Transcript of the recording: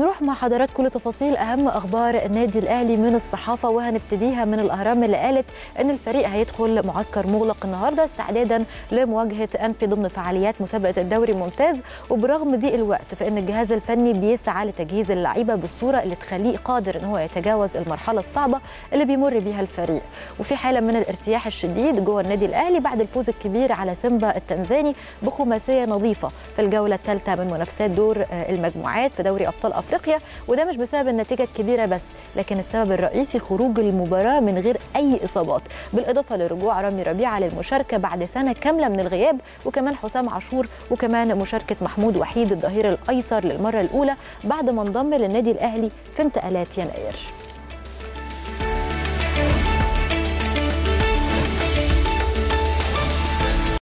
نروح مع حضرات كل تفاصيل اهم اخبار النادي الاهلي من الصحافه وهنبتديها من الاهرام اللي قالت ان الفريق هيدخل معسكر مغلق النهارده استعدادا لمواجهه انفي ضمن فعاليات مسابقه الدوري الممتاز وبرغم ضيق الوقت فان الجهاز الفني بيسعى لتجهيز اللعيبه بالصوره اللي تخليه قادر ان هو يتجاوز المرحله الصعبه اللي بيمر بيها الفريق وفي حاله من الارتياح الشديد جوه النادي الاهلي بعد الفوز الكبير على سيمبا التنزاني بخماسيه نظيفه في الجوله الثالثه من منافسات دور المجموعات في دوري ابطال افريقيا وده مش بسبب النتيجه الكبيره بس لكن السبب الرئيسي خروج المباراه من غير اي اصابات بالاضافه لرجوع رامي ربيعه للمشاركه بعد سنه كامله من الغياب وكمان حسام عاشور وكمان مشاركه محمود وحيد الظهير الايسر للمره الاولى بعد ما انضم للنادي الاهلي في انتقالات يناير